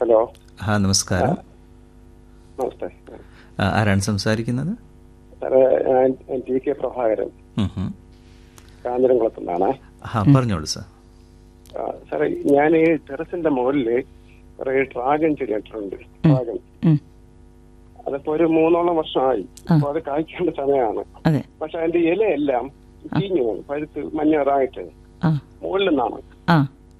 Hello ആ നമസ്കാരം നമസ്തേ ആ, ആരാണ് സംസാരിക്കുന്നത് സാറേ ഞാൻ ടി കെ പ്രഭാകരൻ ഉം ഹും. കാഞ്ഞിരംകുളത്തു നിന്നാണ് ആ പറഞ്ഞോളൂ സാർ സാറേ ഞാൻ ഈ ടെറസിന്റെ മുകളില് കുറെ ഡ്രാഗൺ ചെടി നട്ടിട്ടുണ്ട് ഡ്രാഗൺ ഉം. അതിപ്പോ ഒരു മൂന്നോളം വർഷമായി ആ. അപ്പൊ അത് കായ്ക്കേണ്ട സമയമാണ് അതെ പക്ഷെ അതിന്റെ ഇലയെല്ലാം ചീഞ്ഞു പോകും പഴുത്ത് മഞ്ഞറായിട്ട് ആ മുകളിൽ നിന്നാണ് ആ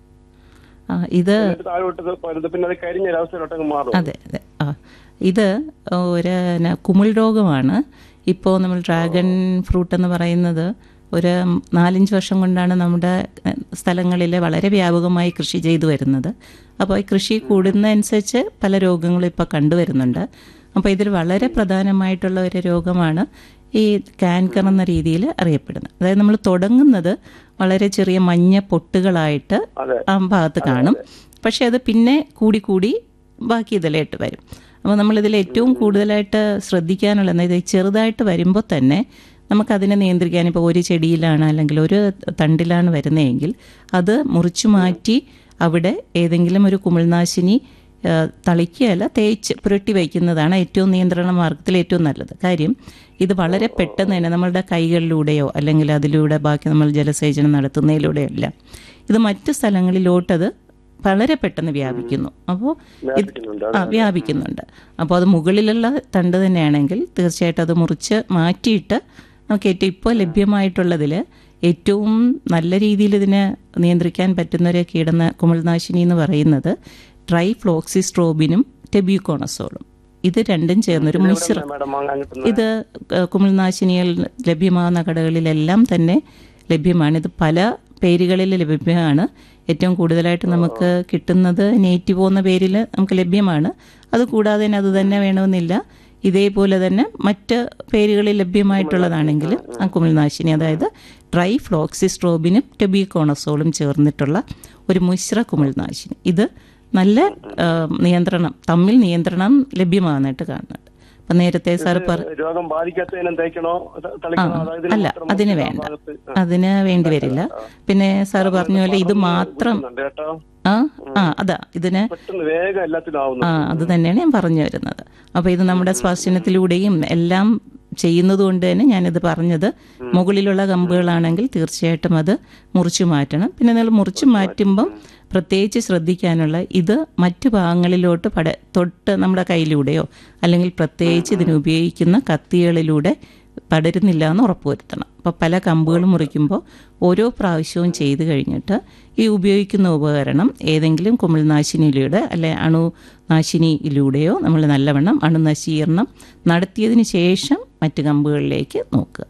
ആ ഇത് എന്നിട്ട് താഴോട്ട് പഴുത്ത് പിന്നെ അത് കരിഞ്ഞ ഒരവസ്ഥയിലോട്ടങ്ങ് മാറും അതെ അതെ ആ ഇത് ഒരു ന- കുമിൾ രോഗമാണ് ഇപ്പോൾ നമ്മൾ ഡ്രാഗൺ ഫ്രൂട്ട് എന്ന് പറയുന്നത് ഒരു നാലഞ്ച് വർഷം കൊണ്ടാണ് നമ്മുടെ സ്ഥലങ്ങളിൽ വളരെ വ്യാപകമായി കൃഷി ചെയ്തു വരുന്നത് അപ്പോൾ ഈ കൃഷി കൂടുന്നതനുസരിച്ച് പല രോഗങ്ങളും ഇപ്പോൾ കണ്ടുവരുന്നുണ്ട് അപ്പോൾ ഇതിൽ വളരെ പ്രധാനമായിട്ടുള്ള ഒരു രോഗമാണ് ഈ കാൻകർ എന്ന രീതിയിൽ അറിയപ്പെടുന്നത് അതായത് നമ്മൾ തുടങ്ങുന്നത് വളരെ ചെറിയ മഞ്ഞ പൊട്ടുകളായിട്ട് അതെ. ആ ഭാഗത്ത് കാണും പക്ഷെ അത് പിന്നെ കൂടി കൂടി ബാക്കി ഇതിലായിട്ട് വരും അപ്പോൾ നമ്മളിതിൽ ഏറ്റവും കൂടുതലായിട്ട് ശ്രദ്ധിക്കാനുള്ള അതായത് ഈ ചെറുതായിട്ട് വരുമ്പോൾ തന്നെ നമുക്കതിനെ നിയന്ത്രിക്കാൻ ഇപ്പോൾ ഒരു ചെടിയിലാണ് അല്ലെങ്കിൽ ഒരു തണ്ടിലാണ് വരുന്നതെങ്കിൽ അത് മുറിച്ചു മാറ്റി അവിടെ ഏതെങ്കിലും ഒരു കുമിൾനാശിനി ആ, തളിക്കുകയല്ല തേച്ച് പുരട്ടി വയ്ക്കുന്നതാണ് ഏറ്റവും നിയന്ത്രണ മാർഗത്തിൽ ഏറ്റവും നല്ലത് കാര്യം ഇത് വളരെ പെട്ടെന്ന് തന്നെ നമ്മളുടെ കൈകളിലൂടെയോ അല്ലെങ്കിൽ അതിലൂടെ ബാക്കി നമ്മൾ ജലസേചനം നടത്തുന്നതിലൂടെയോ അല്ല ഇത് മറ്റ് സ്ഥലങ്ങളിലോട്ടത് വളരെ പെട്ടെന്ന് വ്യാപിക്കുന്നു അപ്പോൾ ഇത് വ്യാപിക്കുന്നുണ്ട്. ആ വ്യാപിക്കുന്നുണ്ട് അപ്പോൾ അത് മുകളിലുള്ള തണ്ട് തന്നെയാണെങ്കിൽ തീർച്ചയായിട്ടും അത് മുറിച്ച് മാറ്റിയിട്ട് നമുക്ക് ഏറ്റവും ഇപ്പോൾ ലഭ്യമായിട്ടുള്ളതിൽ ഏറ്റവും നല്ല രീതിയിൽ ഇതിനെ നിയന്ത്രിക്കാൻ പറ്റുന്ന ഒരു കീടന കുമിൾനാശിനി എന്ന് പറയുന്നത് ട്രൈഫ്ലോക്സിസ്ട്രോബിനും ടെബ്യൂക്കോണസോളും ഇത് രണ്ടും ചേർന്നൊരു മിശ്രം മാഡം വാങ്ങാൻ കിട്ടുന്ന ഇത് ഏഹ്, കുമിൾനാശിനികൾ ലഭ്യമാകുന്ന കടകളിലെല്ലാം തന്നെ ലഭ്യമാണ് ഇത് പല പേരുകളിൽ ലഭ്യമാണ് ഏറ്റവും കൂടുതലായിട്ട് നമുക്ക് കിട്ടുന്നത് നേറ്റീവോ എന്ന പേരിൽ നമുക്ക് ലഭ്യമാണ് അതുകൂടാതെ തന്നെ അത് തന്നെ വേണമെന്നില്ല ഇതേപോലെ തന്നെ മറ്റ് പേരുകളിൽ ലഭ്യമായിട്ടുള്ളതാണെങ്കിൽ ആ കുമിൾനാശിനി അതായത് ട്രൈഫ്ലോക്സിസ്ട്രോബിനും ടെബിക്കോണസോളും ചേർന്നിട്ടുള്ള ഒരു മിശ്ര കുമിൾനാശിനി ഇത് നല്ല ആ, നിയന്ത്രണം തമ്മിൽ നിയന്ത്രണം ലഭ്യമാകുന്നതായിട്ട് കാണുന്നുണ്ട് അപ്പം നേരത്തെ സാർ പറ രോഗം ബാധിക്കാത്തതിനും തേക്കണോ ത- ആ തളിക്കണോ അതായത് ഇതിന് അല്ല മാത്രം അതിന് ആ വേണ്ട ഭാഗത്ത് ആ. അതിന് വേണ്ടി വരില്ല പിന്നെ സാറ് പറഞ്ഞ പോലെ ഇത് മാത്രം ഉണ്ട് കേട്ടോ ആ ആ അതാ ഇതിന് പെട്ടെന്ന് വേഗം എല്ലാത്തിനും ആവുന്നു ആ അത് തന്നെയാണ് ഞാൻ പറഞ്ഞു വരുന്നത് അപ്പോൾ ഇത് നമ്മുടെ സ്പർശനത്തിലൂടെയും എല്ലാം ചെയ്യുന്നത് കൊണ്ട് തന്നെ ഞാനിത് പറഞ്ഞത് മുകളിലുള്ള കമ്പുകളാണെങ്കിൽ തീർച്ചയായിട്ടും അത് മുറിച്ചു മാറ്റണം പിന്നെ നിങ്ങൾ മുറിച്ചു മാറ്റുമ്പം പ്രത്യേകിച്ച് ശ്രദ്ധിക്കാനുള്ള ഇത് മറ്റു ഭാഗങ്ങളിലോട്ട് പട തൊട്ട് നമ്മുടെ കയ്യിലൂടെയോ അല്ലെങ്കിൽ പ്രത്യേകിച്ച് ഇതിന് ഉപയോഗിക്കുന്ന കത്തികളിലൂടെ പടരുന്നില്ല എന്ന് ഉറപ്പുവരുത്തണം അപ്പോൾ പല കമ്പുകൾ മുറിക്കുമ്പോൾ ഓരോ പ്രാവശ്യവും ചെയ്ത് കഴിഞ്ഞിട്ട് ഈ ഉപയോഗിക്കുന്ന ഉപകരണം ഏതെങ്കിലും കുമിൾനാശിനിയിലൂടെ അല്ലെ അണുനാശിനിയിലൂടെയോ നമ്മൾ നല്ലവണ്ണം അണുനശീകരണം നടത്തിയതിന് ശേഷം മറ്റ് കമ്പുകളിലേക്ക് നോക്കുക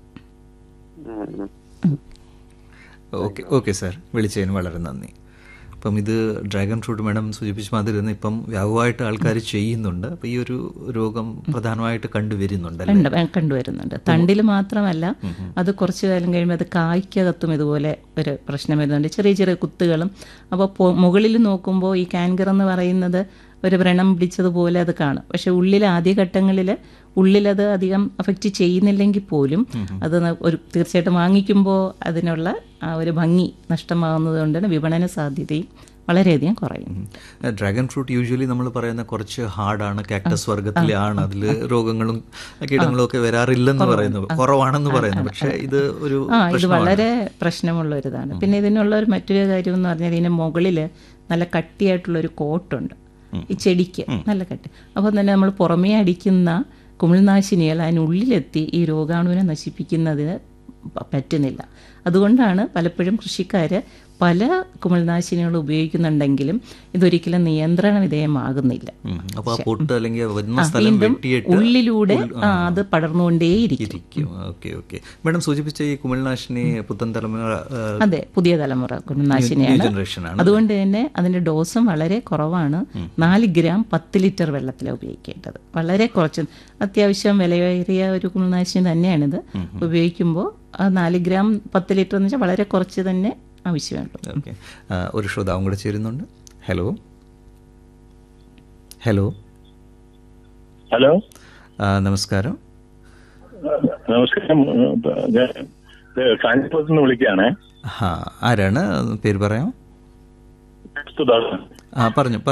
ഉം, ഉം. ഓക്കെ ഓക്കെ സാർ വിളിച്ചതിന് വളരെ നന്ദി അപ്പം ഇത് ഡ്രാഗൺ ഫ്രൂട്ട് മാഡം സൂചിപ്പിച്ച മാതിരി തന്നെ ഇപ്പം വ്യാപകമായിട്ട് ആൾക്കാർ ചെയ്യുന്നുണ്ട് അപ്പം ഈ ഒരു രോഗം പ്രധാനമായിട്ട് കണ്ടുവരുന്നുണ്ട് അല്ലേ കണ്ട് കണ്ടുവരുന്നുണ്ട് തണ്ടിൽ മാത്രമല്ല അത് കുറച്ച് കാലം കഴിയുമ്പോൾ അത് കായ്ക്കകത്തും ഇതുപോലെ ഒരു പ്രശ്നം വരുന്നുണ്ട് ചെറിയ ചെറിയ കുത്തുകളും അപ്പോൾ മുകളിൽ നോക്കുമ്പോൾ ഈ കാൻകർ എന്ന് പറയുന്നത് ഒരു വ്രണം പിടിച്ചതുപോലെ അത് കാണും പക്ഷെ ഉള്ളിൽ ആദ്യഘട്ടങ്ങളിൽ ഉള്ളിലത് അധികം അഫക്റ്റ് ചെയ്യുന്നില്ലെങ്കിൽ പോലും അത് ന- ഒരു തീർച്ചയായിട്ടും വാങ്ങിക്കുമ്പോൾ അതിനുള്ള ആ ഒരു ഭംഗി നഷ്ടമാകുന്നത് കൊണ്ടാണ് വിപണന സാധ്യതയും വളരെയധികം കുറയും ഡ്രാഗൺ ഫ്രൂട്ട് യൂഷ്വലി നമ്മൾ പറയുന്ന കുറച്ച് ഹാർഡാണ് കാക്ടസ് വർഗത്തിലാണ് അതിൽ രോഗങ്ങളും കീടങ്ങളും ഒക്കെ വരാറില്ലെന്ന് പറയുന്നു കുറവാണെന്ന് പറയുന്നു പക്ഷേ ഇത് ഒരു ആ ഇത് വളരെ പ്രശ്നമുള്ള ഒരു ഇതാണ് പിന്നെ ഇതിനുള്ള ഒരു മറ്റൊരു കാര്യം എന്ന് പറഞ്ഞാൽ ഇതിന് മുകളിൽ നല്ല കട്ടിയായിട്ടുള്ള ഒരു കോട്ടുണ്ട് ഈ ചെടിക്ക് നല്ല കട്ടി അപ്പോൾ തന്നെ നമ്മൾ പുറമേ അടിക്കുന്ന കുമിൾനാശിനികൾ അതിനുള്ളിലെത്തി ഈ രോഗാണുവിനെ നശിപ്പിക്കുന്നതിന് പ- പറ്റുന്നില്ല അതുകൊണ്ടാണ് പലപ്പോഴും കൃഷിക്കാർ പല കുമിൾനാശിനികൾ ഉപയോഗിക്കുന്നുണ്ടെങ്കിലും ഇതൊരിക്കലും നിയന്ത്രണ വിധേയമാകുന്നില്ല അപ്പോൾ ആ പൊട്ട് അല്ലെങ്കിൽ വരുന്ന ആ, സ്ഥലം വീണ്ടും വെട്ടിയിട്ട് ഉള്ളിലൂടെ ആ, അത് പടർന്നുകൊണ്ടേയിരിക്കും ഇരിക്കും ഓക്കെ ഓക്കെ മാഡം സൂചിപ്പിച്ച ഈ കുമിൾനാശിനി പുത്തൻ തലമുറ ആ, അതെ പുതിയ തലമുറ കുമിൾനാശിനിയാണ് ജനറേഷൻ ആണ് അതുകൊണ്ട് തന്നെ അതിന്റെ ഡോസും വളരെ കുറവാണ് നാല് ഗ്രാം പത്ത് ലിറ്റർ വെള്ളത്തിലാണ് ഉപയോഗിക്കേണ്ടത് വളരെ കുറച്ച് അത്യാവശ്യം വിലയേറിയ ഒരു കുമിൾനാശിനി തന്നെയാണിത് ഉപയോഗിക്കുമ്പോൾ ആ നാല് ഗ്രാം പത്ത് ലിറ്റർ എന്ന് വെച്ചാൽ വളരെ കുറച്ച് തന്നെ ആവശ്യമുള്ളൂ ഓക്കെ ഒരു ശ്രോതാവും കൂടെ ചേരുന്നുണ്ട് ഹലോ ഹലോ ഹലോ ആ, നമസ്കാരം നമസ്കാരം ഞാൻ കാഞ്ഞിരപ്പുറത്ത് നിന്ന് വിളിക്കുകയാണേ ആ ആരാണ് പേര് പറയാം സുധാകരൻ ആ പറഞ്ഞു